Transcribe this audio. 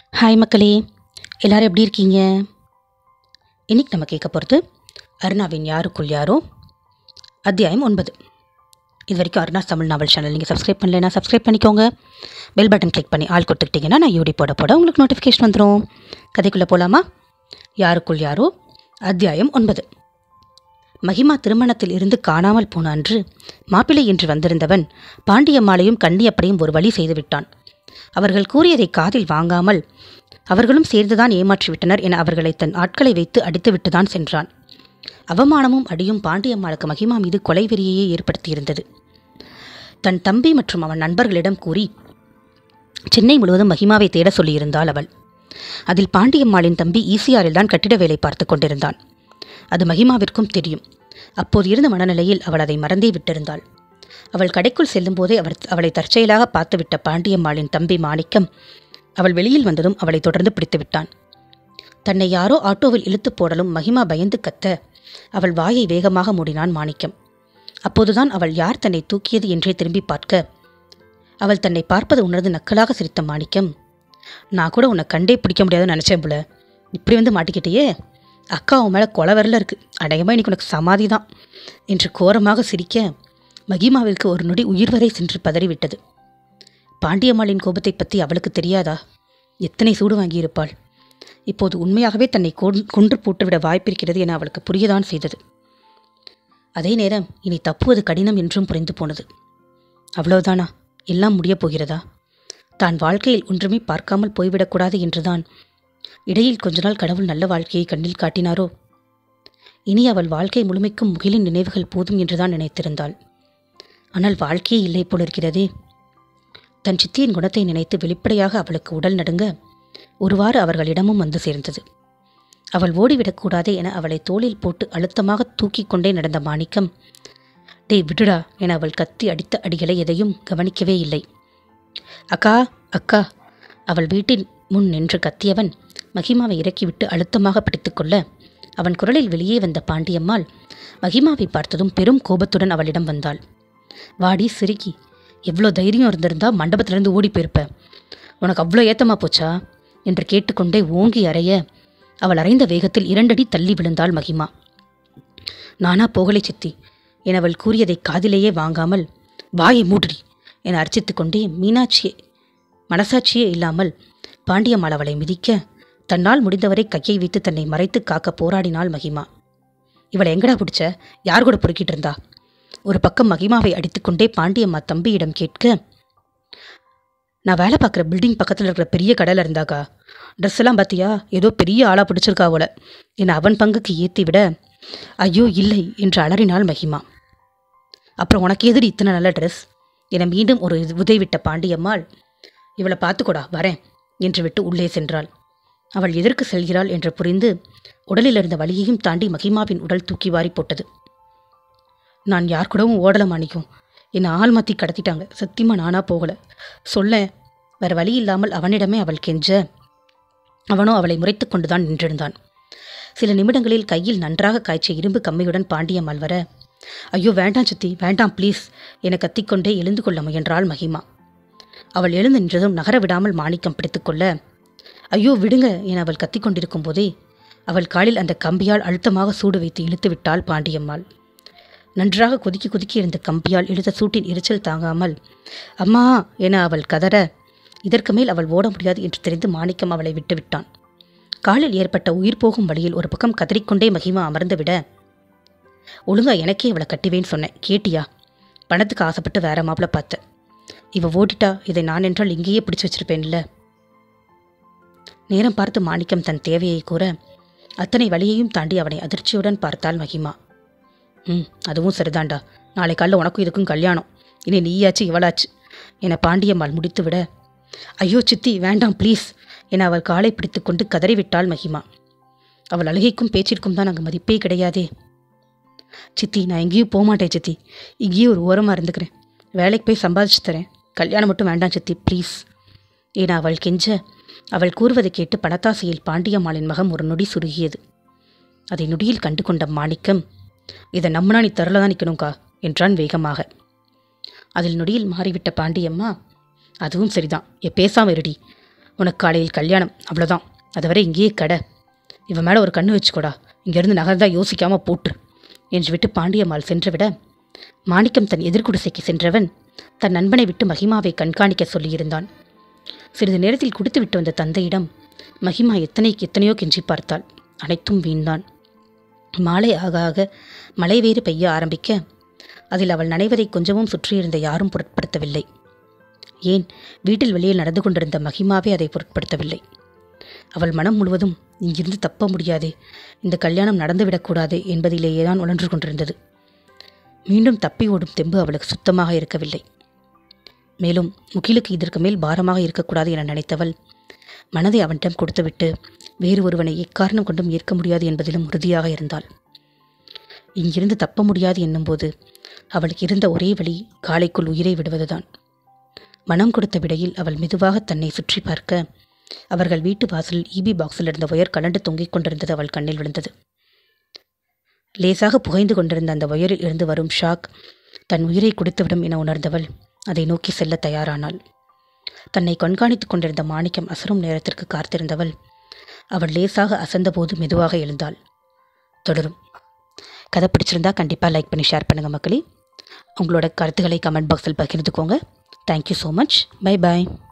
hi மக்களே எல்லாரும் எப்படி இருக்கீங்க இன்னைக்கு நம்ம கேட்க போகிறது அருணாவின் யாருக்குள் யாரோ அத்தியாயம் ஒன்பது இது வரைக்கும் அருணா தமிழ் நாவல் சேனல் நீங்கள் சப்ஸ்கிரைப் பண்ணலைன்னா சப்ஸ்கிரைப் பண்ணிக்கோங்க பெல் பட்டன் கிளிக் பண்ணி ஆள் கொடுத்துக்கிட்டிங்கன்னா நான் யூடி போட போட உங்களுக்கு நோட்டிஃபிகேஷன் வந்துடும் கதைக்குள்ளே போகலாமா யாருக்குள் யாரோ அத்தியாயம் ஒன்பது மகிமா திருமணத்தில் இருந்து காணாமல் போன அன்று மாப்பிள்ளை என்று வந்திருந்தவன் பாண்டியம்மாளையும் கண்ணியப்படையும் ஒரு வழி செய்துவிட்டான் அவர்கள் கூறியதை காதில் வாங்காமல் அவர்களும் சேர்ந்துதான் ஏமாற்றிவிட்டனர் என அவர்களை தன் ஆட்களை வைத்து அடித்துவிட்டுதான் சென்றான் அவமானமும் அடியும் பாண்டியம்மாளுக்கு மகிமா மீது கொலை வெறியையே ஏற்படுத்தியிருந்தது தன் தம்பி மற்றும் அவன் நண்பர்களிடம் கூறி சென்னை முழுவதும் மகிமாவை தேட சொல்லியிருந்தாள் அவள் அதில் பாண்டியம்மாளின் தம்பி ஈசிஆரில் தான் கட்டிட வேலை பார்த்து கொண்டிருந்தான் அது மகிமாவிற்கும் தெரியும் அப்போது இருந்த மனநிலையில் அவள் அதை மறந்தே விட்டிருந்தாள் அவள் கடைக்குள் செல்லும்போதே அவர் அவளை தற்செயலாக பார்த்துவிட்ட பாண்டியம்மாளின் தம்பி மாணிக்கம் அவள் வெளியில் வந்ததும் அவளை தொடர்ந்து பிடித்து விட்டான் தன்னை யாரோ ஆட்டோவில் இழுத்து போடலும் மகிமா பயந்து கத்த அவள் வாயை வேகமாக மூடினான் மாணிக்கம் அப்போதுதான் அவள் யார் தன்னை தூக்கியது என்றே திரும்பி பார்க்க அவள் தன்னை பார்ப்பது உணர்ந்து நக்கலாக சிரித்த மாணிக்கம் நான் கூட உன்னை கண்டே பிடிக்க முடியாதுன்னு நினச்சேன் போல இப்படி வந்து மாட்டிக்கிட்டேயே அக்கா உன் மேலே கொலை வரல இருக்கு அடையமா இன்னைக்கு உனக்கு சமாதி தான் என்று கோரமாக சிரிக்க மகிமாவிற்கு ஒரு நொடி உயிர் வரை சென்று பதறிவிட்டது பாண்டியம்மாளின் கோபத்தை பற்றி அவளுக்கு தெரியாதா எத்தனை சூடு வாங்கியிருப்பாள் இப்போது உண்மையாகவே தன்னை கொன்- கொன்று போட்டுவிட வாய்ப்பிருக்கிறது என அவளுக்கு புரியதான் செய்தது அதே நேரம் இனி தப்புவது கடினம் என்றும் புரிந்து போனது அவ்வளவுதானா எல்லாம் முடியப் போகிறதா தான் வாழ்க்கையில் ஒன்றுமே பார்க்காமல் போய்விடக்கூடாது என்றுதான் இடையில் கொஞ்ச நாள் கடவுள் நல்ல வாழ்க்கையை கண்ணில் காட்டினாரோ இனி அவள் வாழ்க்கை முழுமைக்கும் முகிலின் நினைவுகள் போதும் என்றுதான் நினைத்திருந்தாள் ஆனால் வாழ்க்கையே இல்லை போலிருக்கிறதே தன் சித்தியின் குணத்தை நினைத்து வெளிப்படையாக அவளுக்கு உடல் நடுங்க ஒருவாறு அவர்களிடமும் வந்து சேர்ந்தது அவள் ஓடிவிடக்கூடாதே என அவளை தோளில் போட்டு அழுத்தமாக தூக்கிக் கொண்டே நடந்த மாணிக்கம் டேய் விடுடா என அவள் கத்தி அடித்த அடிகளை எதையும் கவனிக்கவே இல்லை அக்கா அக்கா அவள் வீட்டின் முன் நின்று கத்தியவன் மகிமாவை இறக்கிவிட்டு அழுத்தமாக பிடித்துக்கொள்ள அவன் குரலில் வெளியே வந்த பாண்டியம்மாள் மகிமாவை பார்த்ததும் பெரும் கோபத்துடன் அவளிடம் வந்தாள் வாடி சிரிக்கி எவ்வளோ தைரியம் இருந்திருந்தா மண்டபத்திலிருந்து ஓடி போயிருப்ப உனக்கு அவ்வளோ ஏத்தமா போச்சா என்று கேட்டுக்கொண்டே ஓங்கி அறைய அவள் அறைந்த வேகத்தில் இரண்டடி தள்ளி விழுந்தாள் மகிமா நானா போகலை சித்தி என அவள் கூறியதை காதிலேயே வாங்காமல் வாயை மூடுடி என அர்ச்சித்துக் கொண்டே மீனாட்சியை மனசாட்சியே இல்லாமல் பாண்டியம்மாள் அவளை மிதிக்க தன்னால் முடிந்தவரை கையை வைத்து தன்னை மறைத்து காக்க போராடினாள் மகிமா இவளை எங்கடா பிடிச்ச யார் கூட பொறுக்கிட்டு இருந்தா ஒரு பக்கம் மகிமாவை அடித்துக்கொண்டே பாண்டியம்மா தம்பியிடம் கேட்க நான் வேலை பார்க்குற பில்டிங் பக்கத்தில் இருக்கிற பெரிய கடையில் இருந்தாக்கா ட்ரெஸ் எல்லாம் பார்த்தியா ஏதோ பெரிய ஆளாக பிடிச்சிருக்கா அவளை என்னை அவன் பங்குக்கு ஏற்றி விட ஐயோ இல்லை என்று அலறினாள் மகிமா அப்புறம் உனக்கு எதிரி இத்தனை நல்ல ட்ரெஸ் என மீண்டும் ஒரு உதைவிட்ட பாண்டியம்மாள் இவளை பார்த்துக்கோடா வரேன் என்று விட்டு உள்ளே சென்றாள் அவள் எதற்கு செல்கிறாள் என்று புரிந்து உடலில் இருந்த வலியையும் தாண்டி மகிமாவின் உடல் தூக்கி வாரி போட்டது நான் யார் கூடவும் ஓடல மாணிக்கும் என்னை ஆள் மாற்றி கடத்திட்டாங்க சத்தியமா நானா போகல சொல்ல வேற வழி இல்லாமல் அவனிடமே அவள் கெஞ்ச அவனோ அவளை முறைத்து கொண்டுதான் நின்றிருந்தான் சில நிமிடங்களில் கையில் நன்றாக காய்ச்சிய இரும்பு கம்மியுடன் பாண்டியம்மாள் வர ஐயோ வேண்டாம் சித்தி வேண்டாம் ப்ளீஸ் என கத்திக்கொண்டே எழுந்து கொள்ள முயன்றாள் மகிமா அவள் எழுந்து நின்றதும் நகர விடாமல் மாணிக்கம் பிடித்துக்கொள்ள ஐயோ விடுங்க என அவள் கத்திக்கொண்டிருக்கும் போதே அவள் காலில் அந்த கம்பியால் அழுத்தமாக சூடு வைத்து இழுத்து விட்டாள் பாண்டியம்மாள் நன்றாக கொதிக்கி கொதிக்கி இருந்த கம்பியால் இழுத்த சூட்டின் எரிச்சல் தாங்காமல் அம்மா என அவள் கதற இதற்கு மேல் அவள் ஓட முடியாது என்று தெரிந்து மாணிக்கம் அவளை விட்டுவிட்டான் காலில் ஏற்பட்ட உயிர் போகும் வழியில் ஒரு பக்கம் கதறிக்கொண்டே மகிமா அமர்ந்து விட ஒழுங்கா எனக்கே இவளை கட்டுவேன்னு சொன்னேன் கேட்டியா பணத்துக்கு ஆசைப்பட்டு வேற மாப்பிள பார்த்த இவ ஓடிட்டா இதை நான் என்றால் இங்கேயே பிடிச்சு வச்சிருப்பேன்ல நேரம் பார்த்து மாணிக்கம் தன் தேவையை கூற அத்தனை வழியையும் தாண்டி அவனை அதிர்ச்சியுடன் பார்த்தாள் மகிமா ம் அதுவும் சரிதான்டா நாளை காலைல உனக்கும் இதுக்கும் கல்யாணம் இனி நீயாச்சு இவளாச்சு என பாண்டியம்மாள் முடித்து விட ஐயோ சித்தி வேண்டாம் ப்ளீஸ் என அவள் காலை பிடித்துக்கொண்டு கதறிவிட்டாள் மகிமா அவள் அழுகைக்கும் பேச்சிற்கும் தான் அங்கே மதிப்பே கிடையாதே சித்தி நான் எங்கேயும் போக மாட்டேன் சித்தி இங்கேயே ஒரு ஓரமாக இருந்துக்கிறேன் வேலைக்கு போய் சம்பாதிச்சு தரேன் கல்யாணம் மட்டும் வேண்டாம் சித்தி ப்ளீஸ் என அவள் கெஞ்ச அவள் கூறுவதை கேட்டு பணத்தாசையில் பாண்டியம்மாளின் மகம் ஒரு நொடி சுருகியது அதை நொடியில் கண்டு கொண்ட மாணிக்கம் இதை நம்பினா நீ தரல தான் நிற்கணும்க்கா என்றான் வேகமாக அதில் நொடியில் மாறிவிட்ட பாண்டியம்மா அதுவும் சரிதான் என் பேசாம இருடி உனக்கு காலையில் கல்யாணம் அவ்வளோதான் அதுவரை இங்கேயே கடை இவன் மேலே ஒரு கண்ணு வச்சுக்கோடா இங்கேருந்து நகர்ந்தா யோசிக்காமல் போட்டு என்று விட்டு பாண்டியம்மாள் சென்றுவிட மாணிக்கம் தன் எதிர்குடிசைக்கு சென்றவன் தன் நண்பனை விட்டு மகிமாவை கண்காணிக்க சொல்லியிருந்தான் சிறிது நேரத்தில் குடித்து விட்டு வந்த தந்தையிடம் மகிமா எத்தனைக்கு எத்தனையோ கெஞ்சி பார்த்தாள் அனைத்தும் வீண்தான் மாலை ஆக ஆக மழை வேறு பெய்ய ஆரம்பிக்க அதில் அவள் நனைவதை கொஞ்சமும் சுற்றியிருந்த யாரும் பொருட்படுத்தவில்லை ஏன் வீட்டில் வெளியில் நடந்து கொண்டிருந்த மகிமாவே அதை பொருட்படுத்தவில்லை அவள் மனம் முழுவதும் இங்கிருந்து தப்ப முடியாதே இந்த கல்யாணம் நடந்துவிடக்கூடாது என்பதிலேயே தான் உழன்று கொண்டிருந்தது மீண்டும் தப்பி ஓடும் தெம்பு அவளுக்கு சுத்தமாக இருக்கவில்லை மேலும் முகிலுக்கு இதற்கு மேல் பாரமாக இருக்கக்கூடாது என நினைத்தவள் மனதை அவனிடம் கொடுத்துவிட்டு வேறு ஒருவனை எக்காரணம் கொண்டும் ஏற்க முடியாது என்பதிலும் உறுதியாக இருந்தாள் இங்கிருந்து தப்ப முடியாது என்னும்போது அவளுக்கு இருந்த ஒரே வழி காலைக்குள் உயிரை விடுவதுதான் மனம் கொடுத்த விடையில் அவள் மெதுவாக தன்னை சுற்றி பார்க்க அவர்கள் வீட்டு வாசலில் ஈபி பாக்ஸில் இருந்த ஒயர் கலண்டு தொங்கிக் கொண்டிருந்தது அவள் கண்ணில் விழுந்தது லேசாக புகைந்து கொண்டிருந்த அந்த ஒயரில் இருந்து வரும் ஷாக் தன் உயிரை குடித்துவிடும் என உணர்ந்தவள் அதை நோக்கி செல்ல தயாரானாள் தன்னை கண்காணித்துக் கொண்டிருந்த மாணிக்கம் அசரும் நேரத்திற்கு காத்திருந்தவள் அவள் லேசாக அசந்தபோது மெதுவாக எழுந்தாள் தொடரும் கதை பிடிச்சிருந்தா கண்டிப்பாக லைக் பண்ணி ஷேர் பண்ணுங்கள் மக்களே உங்களோட கருத்துக்களை கமெண்ட் பாக்ஸில் பகிர்ந்துக்கோங்க தேங்க்யூ ஸோ மச் பை பாய்